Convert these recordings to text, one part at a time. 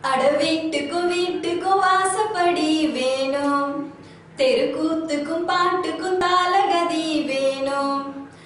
அட வீட்டுக்கும் வீட்டுக்கும் வாசப்படி வேணும் தெருக்கூத்துக்கும் பாட்டுக்கும் தாளகதி வேணும்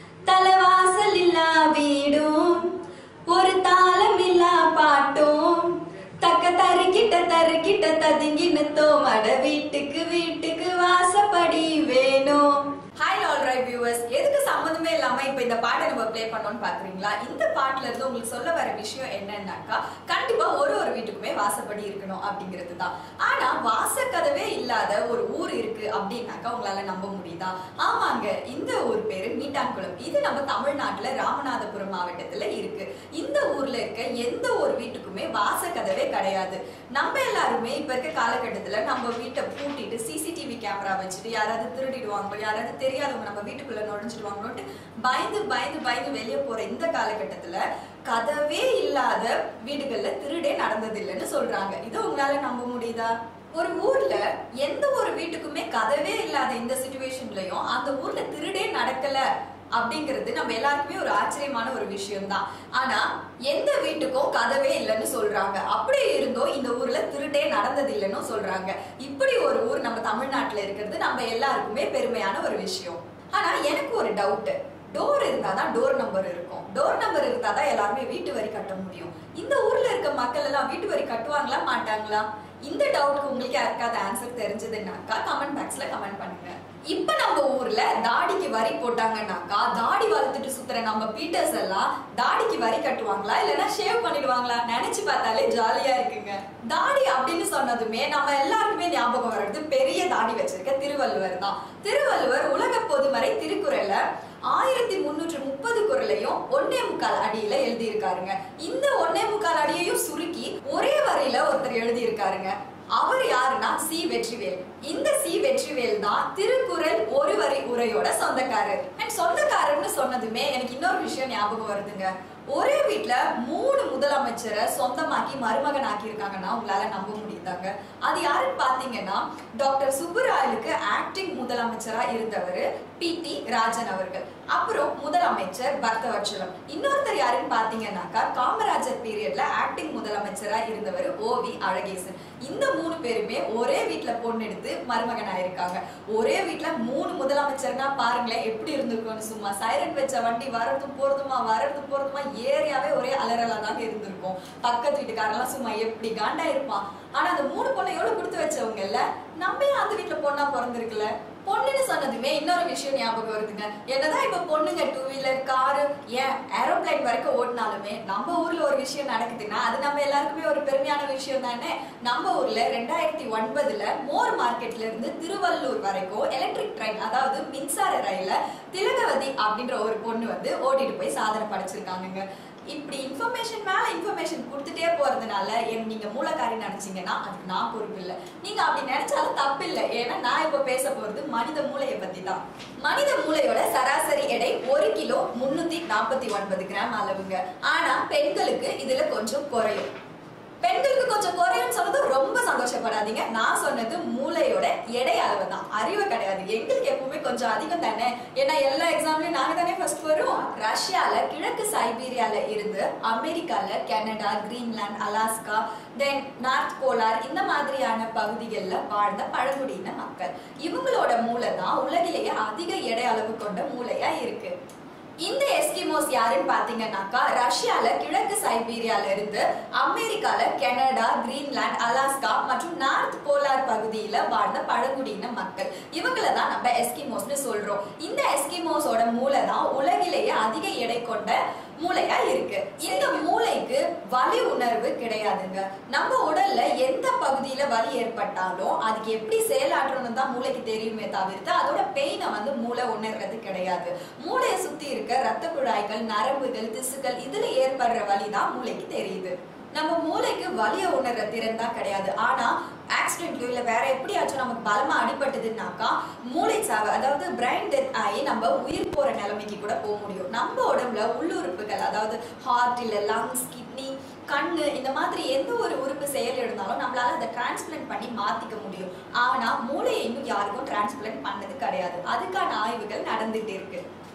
தலைவாசல் இல்லா வீடும் ஒரு தாளம் இல்லா பாட்டும் தக்க தருக்கிட்ட தருக்கிட்ட ததுங்கினத்தோம் அட வீட்டுக்கு வீட்டுக்கு வாசப்படி வேணும் ஹாய் ஆல் ரைட் வியூவர்ஸ் எதுக்கு சம்மந்தமே இல்லாம இப்ப இந்த பாட்டை நம்ம ப்ளே பண்ணோம்னு பாக்குறீங்களா இந்த பாட்டுல இருந்து உங்களுக்கு சொல்ல வர விஷயம் என்னன்னாக்கா கண்டிப்பா ஒரு ஒரு வீட்டுக்குமே வாசப்படி இருக்கணும் அப்படிங்கிறது தான் ஆனா வாசக்கதவே இல்லாத ஒரு ஊர் இருக்கு அப்படின்னாக்கா உங்களால நம்ப முடியுதா ஆமாங்க இந்த ஊர் பேரு மீட்டான்குளம் இது நம்ம தமிழ்நாட்டுல ராமநாதபுரம் மாவட்டத்துல இருக்கு இந்த ஊர்ல இருக்க எந்த ஒரு வீட்டுக்குமே வாசக்கதவே கிடையாது நம்ம எல்லாருமே இப்ப இருக்க காலகட்டத்துல நம்ம வீட்டை பூட்டிட்டு சிசிடிவி கேமரா வச்சுட்டு யாராவது திருடிடுவாங்களோ யாராவது தெரியாதவங்க நம்ம வீட்டுக்குள்ள நுழைஞ்சிடுவாங்களோட்டு பயந்து பயந்து பயந்து வெளியே போற இந்த காலகட்டத்துல கதவே இல்லாத வீடுகள்ல திருடே நடந்தது இல்லைன்னு சொல்றாங்க இது உங்களால நம்ப முடியுதா ஒரு ஊர்ல எந்த ஒரு வீட்டுக்குமே கதவே இல்லாத இந்த சுச்சுவேஷன்லயும் அந்த ஊர்ல திருடே நடக்கல அப்படிங்கிறது நம்ம எல்லாருக்குமே ஒரு ஆச்சரியமான ஒரு விஷயம் தான் ஆனா எந்த வீட்டுக்கும் கதவே இல்லைன்னு சொல்றாங்க அப்படி இருந்தோம் இந்த ஊர்ல திருட்டே நடந்தது இல்லைன்னு சொல்றாங்க இப்படி ஒரு ஊர் நம்ம தமிழ்நாட்டுல இருக்கிறது நம்ம எல்லாருக்குமே பெருமையான ஒரு விஷயம் ஆனா எனக்கு ஒரு டவுட் டோர் இருந்தாதான் டோர் நம்பர் இருக்கும் டோர் நம்பர் இருந்தாதான் எல்லாருமே வீட்டு வரி கட்ட முடியும் இந்த ஊர்ல இருக்க மக்கள் எல்லாம் வீட்டு வரி கட்டுவாங்களா மாட்டாங்களா இந்த டவுட்க்கு உங்களுக்கு யாருக்காவது ஆன்சர் தெரிஞ்சதுன்னாக்கா கமெண்ட் பாக்ஸ்ல கமெண்ட் பண்ணுங்க இப்ப நம்ம ஊர்ல தாடிக்கு வரி போட்டாங்கன்னாக்கா தாடி வளர்த்துட்டு சுத்துற நம்ம பீட்டர்ஸ் எல்லாம் தாடிக்கு வரி கட்டுவாங்களா இல்லைன்னா ஷேவ் பண்ணிடுவாங்களா நினைச்சு பார்த்தாலே ஜாலியா இருக்குங்க தாடி அப்படின்னு சொன்னதுமே நம்ம எல்லாருக்குமே ஞாபகம் வர்றது பெரிய தாடி வச்சிருக்க திருவள்ளுவர் தான் திருவள்ளுவர் உலக பொதுமறை திருக்குறள்ல ஆயிரத்தி முன்னூற்று முப்பது குரலையும் ஒன்னே முக்கால் அடியில எழுதியிருக்காருங்க இந்த ஒன்னே முக்கால் அடியையும் சுருக்கி ஒரே வரியில ஒருத்தர் எழுதியிருக்காருங்க அவர் யாருன்னா சி வெற்றிவேல் இந்த சி வெற்றிவேல் தான் திருக்குறள் ஒரு வரி உரையோட சொந்தக்காரர் அண்ட் சொந்தக்காரர்னு சொன்னதுமே எனக்கு இன்னொரு விஷயம் ஞாபகம் வருதுங்க ஒரே வீட்ல மூணு முதலமைச்சரை சொந்தமாக்கி மருமகன் ஆக்கியிருக்காங்கன்னா உங்களால நம்ப முடியுதாங்க அது யாருன்னு பாத்தீங்கன்னா டாக்டர் சுப்புராயலுக்கு ஆக்டிங் முதலமைச்சரா இருந்தவர் பி டி ராஜன் அவர்கள் அப்புறம் முதலமைச்சர் பக்தவட்சலம் இன்னொருத்தர் யாருன்னு பாத்தீங்கன்னாக்கா காமராஜர் பீரியட்ல ஆக்டிங் முதலமைச்சரா இருந்தவர் ஓ வி அழகேசன் இந்த மூணு பேருமே ஒரே வீட்ல பொண்ணு எடுத்து மருமகன் ஆயிருக்காங்க ஒரே வீட்ல மூணு முதலமைச்சர்னா பாருங்களேன் எப்படி இருந்திருக்கும்னு சும்மா சைரன் வச்ச வண்டி வரதும் போறதுமா வரதும் போறதுமா ஏரியாவே ஒரே அலறலா தாங்க இருந்திருக்கும் பக்கத்து வீட்டுக்காரெல்லாம் சும்மா எப்படி காண்டா இருப்பான் ஆனா அந்த மூணு பொண்ணை எவ்வளவு கொடுத்து வச்சவங்க இல்ல நம்ம ஏன் அந்த வீட்டுல பொண்ணா பிறந்திருக்குல பொண்ணுன்னு சொன்னதுமே இன்னொரு விஷயம் ஞாபகம் வருதுங்க என்னதான் இப்ப பொண்ணுங்க டூ வீலர் காரு ஏன் ஏரோப்ளைன் வரைக்கும் ஓட்டினாலுமே நம்ம ஊர்ல ஒரு விஷயம் நடக்குதுன்னா அது நம்ம எல்லாருக்குமே ஒரு பெருமையான விஷயம் தானே நம்ம ஊர்ல ரெண்டாயிரத்தி ஒன்பதுல மோர் மார்க்கெட்ல இருந்து திருவள்ளூர் வரைக்கும் எலக்ட்ரிக் ட்ரெயின் அதாவது மின்சார ரயில திலகவதி அப்படின்ற ஒரு பொண்ணு வந்து ஓட்டிட்டு போய் சாதனை படைச்சிருக்காங்க இப்படி இன்ஃபர்மேஷன் மேல இன்ஃபர்மேஷன் கொடுத்துட்டே போறதுனால என் நீங்க மூலக்காரி நினைச்சீங்கன்னா அதுக்கு நான் பொறுப்பு இல்லை நீங்க அப்படி நினைச்சாலும் தப்பு இல்லை ஏன்னா நான் இப்ப பேச போறது மனித மூளையை பத்தி தான் மனித மூளையோட சராசரி எடை ஒரு கிலோ முன்னூத்தி நாற்பத்தி ஒன்பது கிராம் அளவுங்க ஆனா பெண்களுக்கு இதுல கொஞ்சம் குறையும் பெண்களுக்கு கொஞ்சம் குறையும் சொன்னது ரொம்ப சந்தோஷப்படாதீங்க நான் சொன்னது மூளையோட எடை அளவு தான் அறிவு கிடையாது எங்களுக்கு எப்பவுமே கொஞ்சம் அதிகம் தானே ஏன்னா எல்லா எக்ஸாம்லயும் நாங்க தானே ஃபர்ஸ்ட் வரும் ரஷ்யால கிழக்கு சைபீரியால இருந்து அமெரிக்கால கனடா கிரீன்லாந்து அலாஸ்கா தென் நார்த் போலார் இந்த மாதிரியான பகுதிகளில் வாழ்ந்த பழங்குடியின மக்கள் இவங்களோட மூளை தான் உலகிலேயே அதிக எடை அளவு கொண்ட மூளையா இருக்கு இந்த எஸ்கிமோஸ் யாருன்னு பாத்தீங்கன்னாக்கா ரஷ்யால கிழக்கு சைபீரியால இருந்து அமெரிக்கால கனடா கிரீன்லாந்து அலாஸ்கா மற்றும் நார்த் போலார் பகுதியில வாழ்ந்த பழங்குடியின மக்கள் இவங்கள தான் நம்ம எஸ்கிமோஸ்னு சொல்றோம் இந்த எஸ்கிமோஸோட மூளை தான் உலகிலேயே அதிக எடை கொண்ட மூளையா இருக்கு இந்த மூளைக்கு வலி உணர்வு கிடையாதுங்க நம்ம உடல்ல எந்த பகுதியில வலி ஏற்பட்டாலும் அதுக்கு எப்படி செயலாற்றணும் தான் மூளைக்கு தெரியுமே தவிர்த்து அதோட பெயினை வந்து மூளை உணர்றது கிடையாது மூளையை சுத்தி இருக்க ரத்த குழாய்கள் நரம்புகள் திசுக்கள் இதுல ஏற்படுற வலி தான் மூளைக்கு தெரியுது நம்ம மூளைக்கு வலிய உணர்ற திறன் தான் கிடையாது ஆனா ஆக்சிடென்ட்லயோ இல்ல வேற எப்படியாச்சும் நமக்கு பலமா அடிபட்டதுன்னாக்கா மூளை சாவு அதாவது பிரைன் டெத் ஆகி நம்ம உயிர் போற நிலைமைக்கு கூட போக முடியும் நம்ம உடம்புல உள்ளுறுப்புகள் அதாவது ஹார்ட் இல்ல லங்ஸ் கிட்னி கண்ணு இந்த மாதிரி எந்த ஒரு உறுப்பு செயல் இருந்தாலும் நம்மளால அதை டிரான்ஸ்பிளண்ட் பண்ணி மாத்திக்க முடியும் ஆனா மூளையை இன்னும் யாருக்கும் டிரான்ஸ்பிளண்ட் பண்ணது கிடையாது அதுக்கான ஆய்வுகள் நடந்துட்டு இருக்கு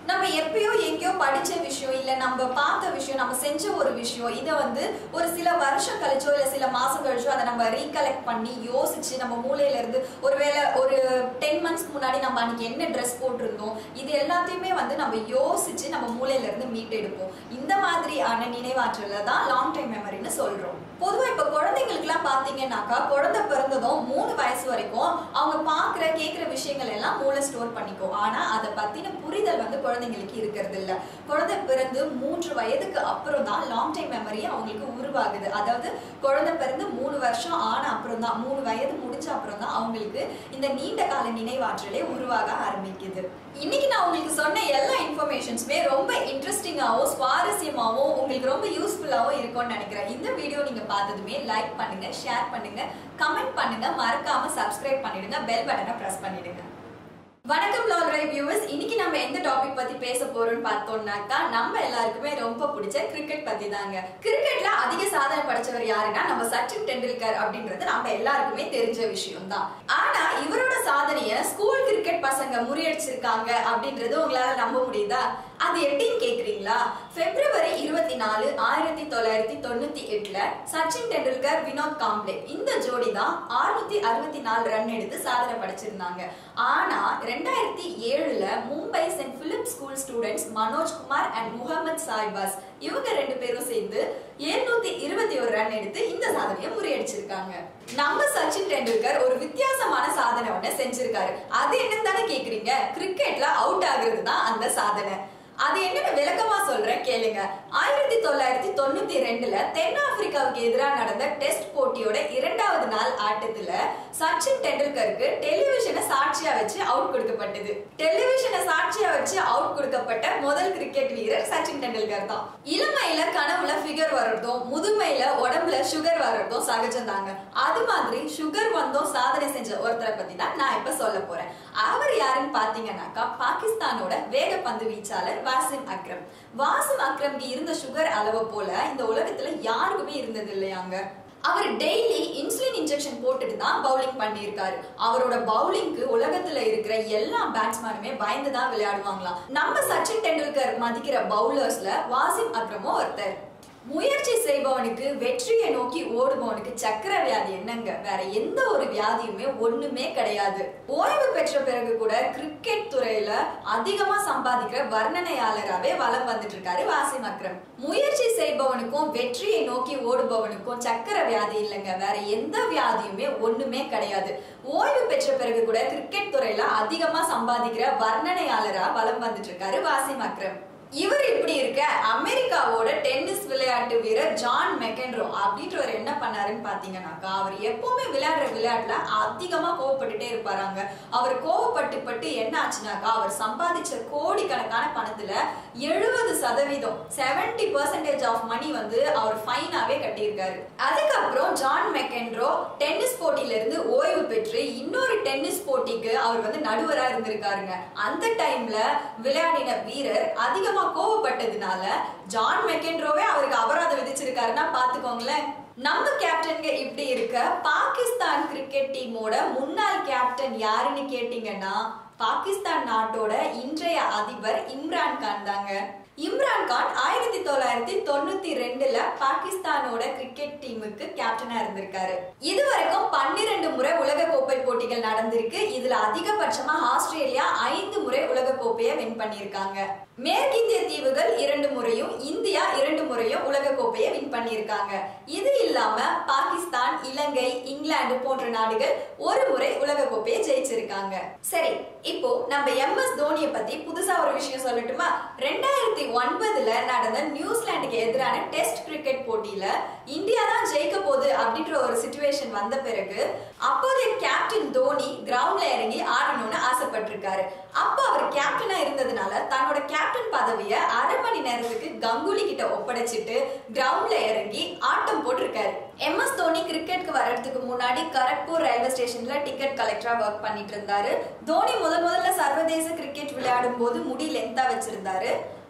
நம்ம எப்பயோ எங்கேயோ படிச்ச விஷயம் இல்ல நம்ம பார்த்த விஷயம் நம்ம செஞ்ச ஒரு விஷயம் இதை வந்து ஒரு சில வருஷம் கழிச்சோ இல்ல சில மாசம் கழிச்சோ அதை நம்ம ரீகலெக்ட் பண்ணி யோசிச்சு நம்ம மூளையில இருந்து ஒருவேளை ஒரு டென் மந்த்ஸ்க்கு முன்னாடி நம்ம அன்னைக்கு என்ன ட்ரெஸ் போட்டிருந்தோம் இது எல்லாத்தையுமே வந்து நம்ம யோசிச்சு நம்ம மூளையில இருந்து மீட்டெடுப்போம் இந்த மாதிரியான நினைவாற்றல தான் லாங் டைம் மெமரின்னு சொல்றோம் பொதுவா இப்ப குழந்தைங்களுக்குலாம் பாத்தீங்கன்னாக்கா குழந்தை பிறந்ததும் மூணு வயசு வரைக்கும் அவங்க பாக்குற கேக்குற விஷயங்கள் எல்லாம் மூளை ஸ்டோர் பண்ணிக்கும் ஆனா அதை பத்தின புரிதல் வந்து குழந்தைங்களுக்கு இருக்கிறது இல்ல குழந்தை பிறந்து மூன்று வயதுக்கு அப்புறம் தான் லாங் டைம் மெமரி அவங்களுக்கு உருவாகுது அதாவது குழந்தை பிறந்து மூணு வருஷம் ஆன அப்புறம் தான் மூணு வயது முடிஞ்ச அப்புறம் தான் அவங்களுக்கு இந்த நீண்ட கால நினைவாற்றலே உருவாக ஆரம்பிக்குது இன்னைக்கு நான் உங்களுக்கு சொன்ன எல்லா இன்ஃபர்மேஷன்ஸுமே ரொம்ப இன்ட்ரெஸ்டிங்காகவும் சுவாரஸ்யமாகவும் உங்களுக்கு ரொம்ப யூஸ்ஃபுல்லாகவும் இருக்கும்னு நினைக்கிறேன் இந்த வீடியோ நீங்க பார்த்ததுமே லைக் பண்ணுங்க ஷேர் பண்ணுங்க கமெண்ட் பண்ணுங்க மறக்காம சப்ஸ்கிரைப் பண்ணிடுங்க பெல் பட்டனை பிரஸ் பண்ணிடுங்க வணக்கம் லால் ரைவ் வியூவர்ஸ் இன்னைக்கு நம்ம எந்த டாபிக் பத்தி பேச போறோம்னு பார்த்தோம்னாக்கா நம்ம எல்லாருக்குமே ரொம்ப பிடிச்ச கிரிக்கெட் பத்தி தாங்க கிரிக்கெட்ல அதிக சாதனை படைச்சவர் யாருன்னா நம்ம சச்சின் டெண்டுல்கர் அப்படின்றது நம்ம எல்லாருக்குமே தெரிஞ்ச விஷயம் தான் ஆனா இவரோட சாதனைய ஸ்கூல் கிரிக்கெட் பசங்க முறியடிச்சிருக்காங்க அப்படின்றது உங்களால நம்ப முடியுதா அது எப்படின்னு கேக்குறீங்களா பிப்ரவரி இருபத்தி நாலு ஆயிரத்தி தொள்ளாயிரத்தி தொண்ணூத்தி எட்டுல சச்சின் டெண்டுல்கர் வினோத் காம்ப்ளே இந்த ஜோடி தான் அறுநூத்தி அறுபத்தி நாலு ரன் எடுத்து சாதனை படைச்சிருந்தாங்க ஆனா ரெண்டாயிரத்தி ஏழுல Mumbai Saint Philip school students Manoj Kumar and Mohammed Saibaz இவங்க ரெண்டு பேரும் சேர்ந்து எழுநூத்தி இருபத்தி ஒரு ரன் எடுத்து இந்த சாதனையை முறியடிச்சிருக்காங்க நம்ம சச்சின் டெண்டுல்கர் ஒரு வித்தியாசமான சாதனை ஒண்ணு செஞ்சிருக்காரு அது என்னன்னு தானே கேக்குறீங்க கிரிக்கெட்ல அவுட் ஆகுறது தான் அந்த சாதனை அது என்னன்னு விளக்கமா சொல்றேன் கேளுங்க ஆயிரத்தி தொள்ளாயிரத்தி தொண்ணூத்தி ரெண்டுல தென்னாப்பிரிக்காவுக்கு எதிராக நடந்த டெஸ்ட் போட்டியோட இரண்டாவது நாள் ஆட்டத்துல சச்சின் டெண்டுல்கருக்கு டெலிவிஷனை சாட்சியா வச்சு அவுட் கொடுக்கப்பட்டது டெலிவிஷனை சாட்சியா வச்சு அவுட் கொடுக்கப்பட்ட முதல் கிரிக்கெட் வீரர் சச்சின் டெண்டுல்கர் தான் இளமையில கனவுல ஃபிகர் வர்றதும் முதுமையில உடம்புல சுகர் வர்றதும் சகஜம் தாங்க அது மாதிரி சுகர் வந்தோம் சாதனை செஞ்ச ஒருத்தரை பத்தி தான் நான் இப்ப சொல்ல போறேன் அவர் யாருன்னு பாத்தீங்கன்னாக்கா பாகிஸ்தானோட வேகப்பந்து வீச்சாளர் வாசிம் அக்ரம் வாசிம் அக்ரம்க்கு இருந்த சுகர் அளவை போல இந்த உலகத்துல யாருக்குமே இருந்தது இல்லையாங்க அவர் டெய்லி இன்சுலின் இன்ஜெக்ஷன் போட்டுட்டு தான் பவுலிங் பண்ணியிருக்காரு அவரோட பவுலிங்க்கு உலகத்துல இருக்கிற எல்லா பேட்ஸ்மேனுமே பயந்து தான் விளையாடுவாங்களாம் நம்ம சச்சின் டெண்டுல்கர் மதிக்கிற பவுலர்ஸ்ல வாசிம் அக்ரமும் ஒருத்தர் முயற்சி செய்பவனுக்கு வெற்றியை நோக்கி ஓடுபவனுக்கு சக்கர வியாதி என்னங்க வேற எந்த ஒரு வியாதியுமே ஒண்ணுமே கிடையாது ஓய்வு பெற்ற பிறகு கூட கிரிக்கெட் துறையில அதிகமா சம்பாதிக்கிற வர்ணனையாளராகவே வலம் வந்துட்டு இருக்காரு வாசிம் அக்ரம் முயற்சி செய்பவனுக்கும் வெற்றியை நோக்கி ஓடுபவனுக்கும் சக்கர வியாதி இல்லைங்க வேற எந்த வியாதியுமே ஒண்ணுமே கிடையாது ஓய்வு பெற்ற பிறகு கூட கிரிக்கெட் துறையில அதிகமா சம்பாதிக்கிற வர்ணனையாளரா வலம் வந்துட்டு இருக்காரு வாசிம் அக்ரம் இவர் இப்படி இருக்க அமெரிக்காவோட டென்னிஸ் விளையாட்டு வீரர் ஜான் மெக்கென்ரோ அப்படின்றவர் என்ன பண்ணாருன்னு பாத்தீங்கன்னாக்கா அவர் எப்பவுமே விளையாடுற விளையாட்டுல அதிகமா கோவப்பட்டுட்டே இருப்பாராங்க அவர் கோவப்பட்டு பட்டு என்ன ஆச்சுனாக்கா அவர் சம்பாதிச்ச கோடிக்கணக்கான பணத்துல எழுபது சதவீதம் செவன்டி பர்சன்டேஜ் ஆஃப் மணி வந்து அவர் ஃபைனாவே கட்டியிருக்காரு அதுக்கப்புறம் ஜான் மெக்கென்ரோ டென்னிஸ் போட்டியில இருந்து ஓய்வு பெற்று இன்னொரு டென்னிஸ் போட்டிக்கு அவர் வந்து நடுவரா இருந்திருக்காருங்க அந்த டைம்ல விளையாடின வீரர் அதிகமா கோவப்பட்டதுனால ஜான் மெக்கென்ரோவே அவருக்கு அபராதம் விதிச்சிருக்காருன்னா பாத்துக்கோங்களேன் நம்ம கேப்டன்க இப்படி இருக்க பாகிஸ்தான் கிரிக்கெட் டீமோட முன்னாள் கேப்டன் யாருன்னு கேட்டீங்கன்னா பாகிஸ்தான் நாட்டோட இன்றைய அதிபர் இம்ரான் கான் தாங்க இம்ரான் கான் ஆயிரத்தி தொள்ளாயிரத்தி தொண்ணூத்தி ரெண்டுல பாகிஸ்தானோட கிரிக்கெட் டீமுக்கு கேப்டனா இருந்திருக்காரு இதுவரைக்கும் பன்னிரண்டு முறை உலக கோப்பை போட்டிகள் நடந்திருக்கு இதுல அதிகபட்சமா ஆஸ்திரேலியா ஐந்து முறை உலக கோப்பையை வின் பண்ணியிருக்காங்க மேற்கிந்திய தீவுகள் இரண்டு முறையும் இந்தியா இரண்டு முறையும் உலக கோப்பையை வின் பண்ணியிருக்காங்க இது இல்லாம பாகிஸ்தான் இலங்கை இங்கிலாந்து போன்ற நாடுகள் ஒரு முறை உலக கோப்பையை ஜெயிச்சிருக்காங்க சரி இப்போ நம்ம எம் எஸ் தோனியை பத்தி புதுசா ஒரு விஷயம் சொல்லட்டுமா ரெண்டாயிரத்தி ஒன்பதுல நடந்த நியூசிலாந்துக்கு எதிரான டெஸ்ட் கிரிக்கெட் போட்டியில இந்தியா தான் ஜெயிக்க போகுது அப்படின்ற ஒரு சுச்சுவேஷன் வந்த பிறகு அப்போதைய கேப்டன் தோனி கிரவுண்ட்ல இறங்கி ஆடணும்னு ஆசைப்பட்டிருக்காரு அப்போ அவர் கேப்டனா இருந்ததுனால தன்னோட கேப்டன் பதவியை அரை மணி நேரத்துக்கு கங்குலி கிட்ட ஒப்படைச்சிட்டு கிரவுண்ட்ல இறங்கி ஆட்டம் போட்டிருக்காரு எம் எஸ் தோனி கிரிக்கெட்க்கு வர்றதுக்கு முன்னாடி கரக்பூர் ரயில்வே ஸ்டேஷன்ல டிக்கெட் கலெக்டரா ஒர்க் பண்ணிட்டு இருந்தாரு தோனி முதல் முதல்ல சர்வதேச கிரிக்கெட் விளையாடும் போது முடி லென்த்தா வச்சிருந்தாரு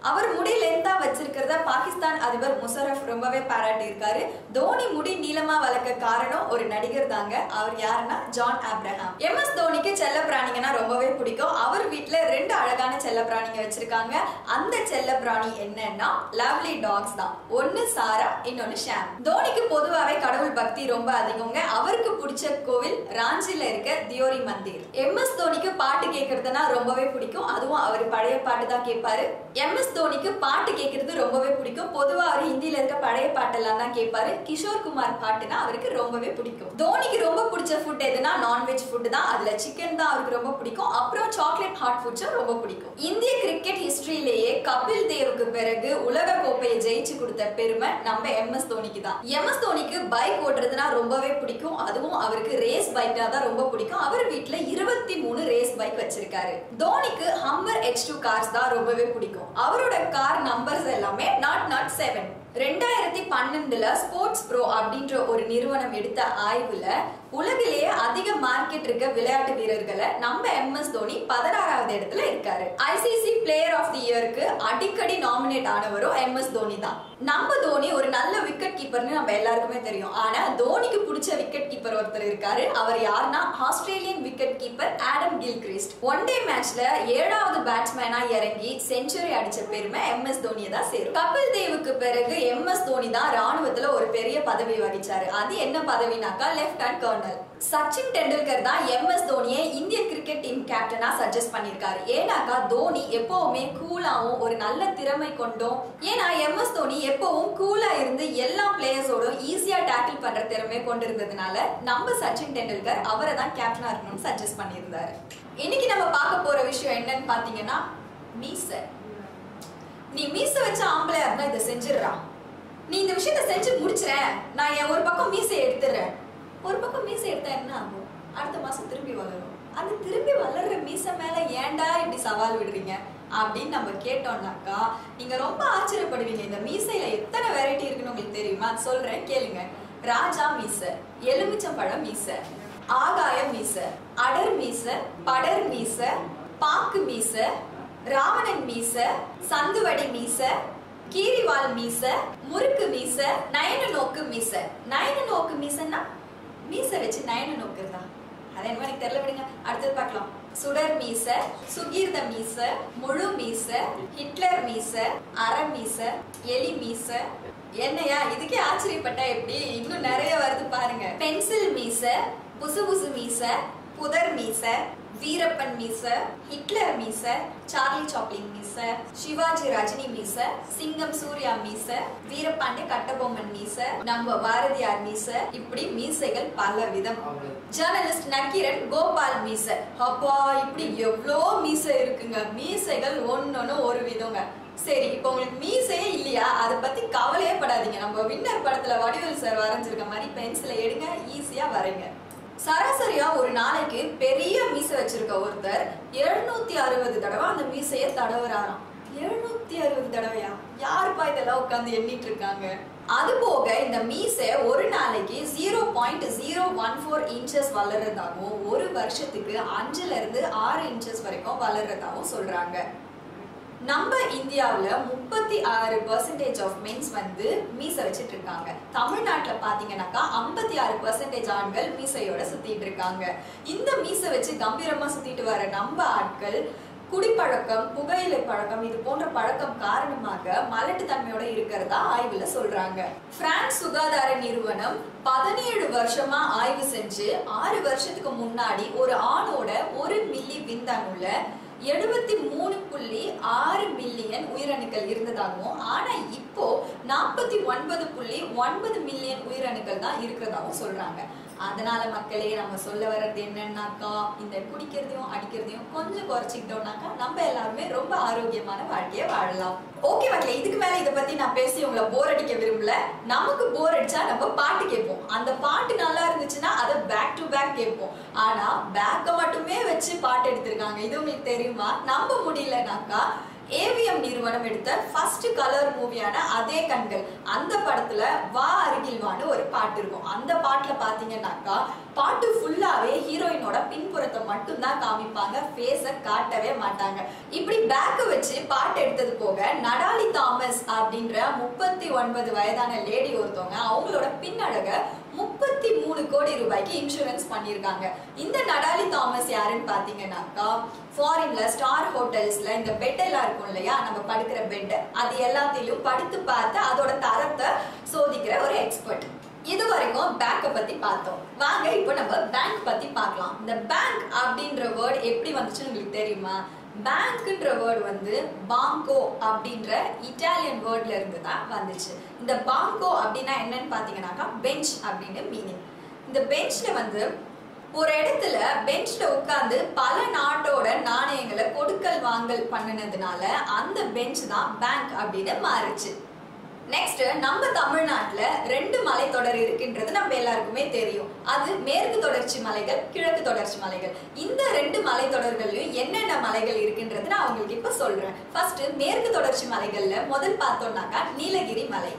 அவர் முடி லென்த்தா வச்சிருக்கிறத பாகிஸ்தான் அதிபர் முஷரஃப் ரொம்பவே பாராட்டி இருக்காரு தோனி முடி நீளமா வளர்க்க காரணம் ஒரு நடிகர் தாங்க அவர் யாருன்னா ஜான் ஆப்ரஹாம் எம் எஸ் தோனிக்கு செல்ல பிராணிங்கன்னா ரொம்பவே பிடிக்கும் அவர் வீட்ல ரெண்டு அழகான செல்ல பிராணிங்க வச்சிருக்காங்க அந்த செல்ல பிராணி என்னன்னா லவ்லி டாக்ஸ் தான் ஒன்னு சாரா இன்னொன்னு ஷாம் தோனிக்கு பொதுவாவே கடவுள் பக்தி ரொம்ப அதிகங்க அவருக்கு பிடிச்ச கோவில் ராஞ்சில இருக்க தியோரி மந்திர் எம் எஸ் தோனிக்கு பாட்டு கேட்கறதுனா ரொம்பவே பிடிக்கும் அதுவும் அவர் பழைய பாட்டு தான் கேட்பாரு எம் எஸ் தோனிக்கு பாட்டு கேட்கறது ரொம்பவே பிடிக்கும் பொதுவா அவர் ஹிந்தில இருக்க பழைய பாட்டெல்லாம் தான் கேட்பாரு கிஷோர் குமார் பாட்டுனா அவருக்கு ரொம்பவே பிடிக்கும் தோனிக்கு ரொம்ப பிடிச்ச ஃபுட் எதுனா நான்வெஜ் ஃபுட் தான் அதுல சிக்கன் தான் அவருக்கு ரொம்ப பிடிக்கும் அப்புறம் சாக்லேட் ஹாட் ஃபுட்ஸும் ரொம்ப பிடிக்கும் இந்திய கிரிக்கெட் ஹிஸ்டரியிலேயே கபில் தேவுக்கு பிறகு உலக கோப்பையை ஜெயிச்சு கொடுத்த பெருமை நம்ம எம் எஸ் தோனிக்கு தான் எம் எஸ் தோனிக்கு பைக் ஓட்டுறதுனா ரொம்பவே பிடிக்கும் அதுவும் அவருக்கு ரேஸ் பைக்கா தான் ரொம்ப பிடிக்கும் அவர் வீட்ல இருபத்தி மூணு ரேஸ் பைக் வச்சிருக்காரு தோனிக்கு ஹம்மர் எச் டூ கார்ஸ் தான் ரொம்பவே பிடிக்கும் அவரோட கார் நம்பர்ஸ் எல்லாமே நாட் நாட் செவன் ரெண்டாயிரத்தி பன்னெண்டுல ஸ்போர்ட்ஸ் ப்ரோ அப்படின்ற ஒரு நிறுவனம் எடுத்த ஆய்வுல உலகிலேயே அதிக மார்க்கெட் இருக்க விளையாட்டு வீரர்களை நம்ம எம் எஸ் தோனி பதினாறாவது இடத்துல இருக்காரு ஐசிசி பிளேயர் ஆஃப் தி இயருக்கு அடிக்கடி நாமினேட் ஆனவரும் எம் எஸ் தோனி தான் நம்ம தோனி ஒரு நல்ல விக்கெட் கீப்பர்னு நம்ம எல்லாருக்குமே தெரியும் ஆனா தோனிக்கு பிடிச்ச விக்கெட் கீப்பர் ஒருத்தர் இருக்காரு அவர் யாருன்னா Australian wicket keeper Adam Gilchrist one day மேட்ச்ல ஏழாவது பேட்ஸ்மேனா இறங்கி செஞ்சுரி அடிச்ச பெருமை எம் எஸ் தோனியை தான் சேரும் கபில் தேவுக்கு பிறகு எம் எஸ் தோனி தான் ராணுவத்துல ஒரு பெரிய பதவி வகிச்சாரு அது என்ன பதவினாக்கா lieutenant colonel Sachin Tendulkar தான் எம் எஸ் தோனியை இந்திய கிரிக்கெட் டீம் கேப்டனா சஜஸ்ட் பண்ணிருக்காரு ஏன்னாக்கா தோனி எப்பவுமே கூலாவும் ஒரு நல்ல திறமை கொண்டும் ஏன்னா எம் எஸ் தோனி எப்பவும் கூலா இருந்து எல்லா பிளேயர்ஸோடும் ஈஸியா டேக்கிள் பண்ற திறமை கொண்டிருந்ததுனால நம்ம சச்சின் டெண்டுல்கர் அவரை தான் கேப்டனா இருக்கணும்னு சஜஸ்ட் பண்ணியிருந்தாரு இன்னைக்கு நம்ம பார்க்க போற விஷயம் என்னன்னு பாத்தீங்கன்னா மீசை நீ மீச வச்ச ஆம்பளையா இருந்தா இதை செஞ்சிடுறா நீ இந்த விஷயத்த செஞ்சு முடிச்சிற நான் என் ஒரு பக்கம் மீசை எடுத்துடுறேன் ஒரு பக்கம் மீசை எடுத்தா என்ன ஆகும் அடுத்த மாசம் திரும்பி வளரும் அந்த திரும்பி வளர்ற மீசை மேல ஏன்டா இப்படி சவால் விடுறீங்க அப்படின்னு நம்ம கேட்டோம்னாக்கா நீங்க ரொம்ப ஆச்சரியப்படுவீங்க இந்த மீசையில எத்தனை வெரைட்டி இருக்குன்னு உங்களுக்கு தெரியுமா சொல்றேன் கேளுங்க ராஜா மீசை எலுமிச்சம்பழம் மீசை ஆகாய மீசை அடர் மீசை படர் மீசை பாக்கு மீசை ராவணன் மீச சந்துவடி மீச கீரிவால் மீச முறுக்கு மீச நயன நோக்கு மீச நயன நோக்கு மீசன்னா மீச வச்சு நயன நோக்குறதா அது என்ன எனக்கு தெரியல விடுங்க அடுத்தது பார்க்கலாம் சுடர் மீச சுகீர்த மீச முழு மீச ஹிட்லர் மீச அற மீச எலி மீச என்னையா இதுக்கே ஆச்சரியப்பட்டா எப்படி இன்னும் நிறைய வருது பாருங்க பென்சில் மீச புசு புசு மீச புதர் மீச வீரப்பன் மீச ஹிட்லர் மீச சார்லி சாப்ளின் மீச சிவாஜி ரஜினி மீச சிங்கம் சூர்யா மீச வீரபாண்டிய கட்டபொம்மன் மீச நம்ம பாரதியார் மீச இப்படி மீசைகள் பல விதம் ஜேர்னலிஸ்ட் நக்கீரன் கோபால் மீச அப்பா இப்படி எவ்வளோ மீசை இருக்குங்க மீசைகள் ஒன்னொன்னு ஒரு விதங்க சரி இப்போ உங்களுக்கு மீசையே இல்லையா அதை பத்தி கவலையே படாதீங்க நம்ம வின்னர் படத்துல வடிவேல் சார் வரைஞ்சிருக்க மாதிரி பென்சிலை எடுங்க ஈஸியா வரைங்க சராசரியா ஒரு நாளைக்கு பெரிய மீசை வச்சிருக்க ஒருத்தர் எழுநூத்தி அறுபது தடவை அந்த மீசைய தடவுறாராம் எழுநூத்தி அறுபது தடவையா யாருப்பா இதெல்லாம் உட்காந்து எண்ணிட்டு இருக்காங்க அது போக இந்த மீசை ஒரு நாளைக்கு zero point zero one four inches வளர்றதாகவும் ஒரு வருஷத்துக்கு அஞ்சுல இருந்து ஆறு இன்ச்சஸ் வரைக்கும் வளர்றதாகவும் சொல்றாங்க நம்ம இந்தியாவுல முப்பத்தி ஆறு பர்சன்டேஜ் ஆஃப் மென்ஸ் வந்து மீசை வச்சுட்டு இருக்காங்க தமிழ்நாட்டுல பாத்தீங்கன்னாக்கா ஐம்பத்தி ஆறு பர்சன்டேஜ் ஆண்கள் மீசையோட சுத்திட்டு இருக்காங்க இந்த மீசை வச்சு கம்பீரமா சுத்திட்டு வர நம்ம ஆட்கள் குடிப்பழக்கம் புகையிலை பழக்கம் இது போன்ற பழக்கம் காரணமாக மலட்டுத்தன்மையோட இருக்கிறதா ஆய்வுல சொல்றாங்க பிரான்ஸ் சுகாதார நிறுவனம் பதினேழு வருஷமா ஆய்வு செஞ்சு ஆறு வருஷத்துக்கு முன்னாடி ஒரு ஆணோட ஒரு மில்லி விந்தணுல எழுபத்தி மூணு புள்ளி ஆறு மில்லியன் உயிரணுக்கள் இருந்ததாகவும் ஆனா இப்போ நாற்பத்தி ஒன்பது புள்ளி ஒன்பது மில்லியன் உயிரணுக்கள் தான் இருக்கிறதாவும் சொல்றாங்க அதனால மக்களே நம்ம சொல்ல வர்றது என்னன்னாக்கா இந்த குடிக்கிறதையும் அடிக்கிறதையும் கொஞ்சம் குறைச்சிக்கிட்டோம்னாக்கா நம்ம எல்லாருமே ரொம்ப ஆரோக்கியமான வாழ்க்கையை வாழலாம் ஓகே மக்களே இதுக்கு மேல இதை பத்தி நான் பேசி உங்களை போர் அடிக்க விரும்பல நமக்கு போர் அடிச்சா நம்ம பாட்டு கேட்போம் அந்த பாட்டு நல்லா இருந்துச்சுன்னா அதை பேக் டு பேக் கேட்போம் ஆனா பேக்கை மட்டுமே வச்சு பாட்டு எடுத்திருக்காங்க இது உங்களுக்கு தெரியுமா நம்ப முடியலனாக்கா ஏவிஎம் நிறுவனம் எடுத்த ஃபர்ஸ்ட் கலர் மூவியான அதே கண்கள் அந்த படத்துல வா அருகில் வான்னு ஒரு பாட்டு இருக்கும் அந்த பாட்டுல பாத்தீங்கன்னாக்கா பாட்டு ஃபுல்லாவே ஹீரோயினோட பின்புறத்தை மட்டும்தான் காமிப்பாங்க ஃபேஸை காட்டவே மாட்டாங்க இப்படி பேக்கை வச்சு பாட்டு எடுத்தது போக நடாலி தாமஸ் அப்படின்ற முப்பத்தி ஒன்பது வயதான லேடி ஒருத்தவங்க அவங்களோட பின்னழக முப்பத்தி மூணு கோடி ரூபாய்க்கு இன்சூரன்ஸ் பண்ணியிருக்காங்க இந்த நடாலி தாமஸ் யாருன்னு பாத்தீங்கன்னாக்கா ஃபாரின்ல ஸ்டார் ஹோட்டல்ஸ்ல இந்த பெட் எல்லாம் இருக்கும் இல்லையா நம்ம படுக்கிற பெட் அது எல்லாத்தையும் படுத்து பார்த்து அதோட தரத்தை சோதிக்கிற ஒரு எக்ஸ்பர்ட் இது வரைக்கும் பேங்கை பத்தி பார்த்தோம் வாங்க இப்போ நம்ம பேங்க் பத்தி பார்க்கலாம் இந்த பேங்க் அப்படின்ற வேர்ட் எப்படி வந்துச்சுன்னு உங்களுக்கு தெரியுமா பேங்க்ன்ற வேர்ட் வந்து பாங்கோ அப்படின்ற இட்டாலியன் வேர்ட்ல இருந்து தான் வந்துச்சு இந்த பாங்கோ அப்படின்னா என்னன்னு பாத்தீங்கன்னாக்கா பெஞ்ச் அப்படின்னு மீனிங் இந்த பெஞ்ச்ல வந்து ஒரு இடத்துல பெஞ்ச்ல உட்கார்ந்து பல நாட்டோட நாணயங்களை கொடுக்கல் வாங்கல் பண்ணினதுனால அந்த பெஞ்ச் தான் பேங்க் அப்படின்னு மாறுச்சு நெக்ஸ்ட் நம்ம தமிழ்நாட்டுல ரெண்டு மலைத்தொடர் இருக்கின்றது நம்ம எல்லாருக்குமே தெரியும் அது மேற்கு தொடர்ச்சி மலைகள் கிழக்கு தொடர்ச்சி மலைகள் இந்த ரெண்டு மலைத்தொடர்கள்லயும் என்னென்ன மலைகள் இருக்கின்றது நான் உங்களுக்கு இப்ப சொல்றேன் ஃபர்ஸ்ட் மேற்கு தொடர்ச்சி மலைகள்ல முதல் பார்த்தோம்னாக்கா நீலகிரி மலை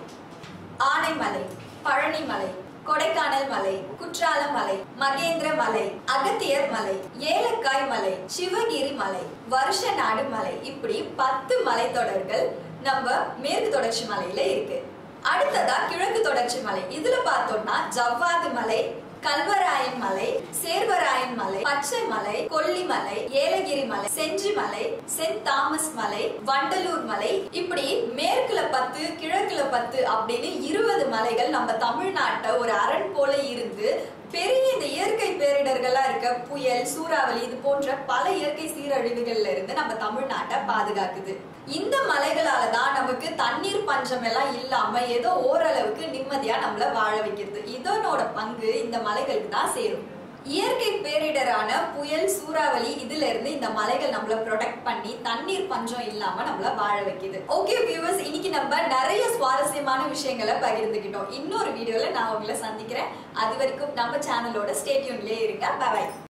ஆனைமலை பழனி மலை கொடைக்கானல் மலை குற்றாலம் மலை மகேந்திர மலை அகத்தியர் மலை ஏலக்காய் மலை சிவகிரி மலை வருஷநாடு மலை இப்படி பத்து மலைத்தொடர்கள் நம்ம மேற்கு தொடர்ச்சி மலையில இருக்கு அடுத்ததா கிழக்கு தொடர்ச்சி மலை இதுல பார்த்தோம்னா ஜவ்வாது மலை கல்வராயன் மலை சேர்வராயன் மலை பச்சை மலை கொல்லிமலை ஏலகிரி மலை செஞ்சி மலை சென்ட் தாமஸ் மலை வண்டலூர் மலை இப்படி மேற்குல பத்து கிழக்குல பத்து அப்படின்னு இருபது மலைகள் நம்ம தமிழ்நாட்டை ஒரு அரண் போல இருந்து பெரிய இந்த இயற்கை பேரிடர்கள்லாம் இருக்க புயல் சூறாவளி இது போன்ற பல இயற்கை சீரழிவுகள்ல இருந்து நம்ம தமிழ்நாட்டை பாதுகாக்குது இந்த மலைகளால தான் நமக்கு தண்ணீர் பஞ்சம் எல்லாம் இல்லாம ஏதோ ஓரளவுக்கு நிம்மதியா நம்மள வாழ வைக்கிறது இதனோட பங்கு இந்த மலைகளுக்கு தான் சேரும் இயற்கை பேரிடரான புயல் சூறாவளி இதுல இருந்து இந்த மலைகள் நம்மள ப்ரொடெக்ட் பண்ணி தண்ணீர் பஞ்சம் இல்லாம நம்மள வாழ வைக்குது ஓகே வியூவர்ஸ் இன்னைக்கு நம்ம நிறைய சுவாரஸ்யமான விஷயங்களை பகிர்ந்துக்கிட்டோம் இன்னொரு வீடியோல நான் உங்களை சந்திக்கிறேன் அது வரைக்கும் நம்ம சேனலோட ஸ்டேடியூன்லயே இருங்க பாய்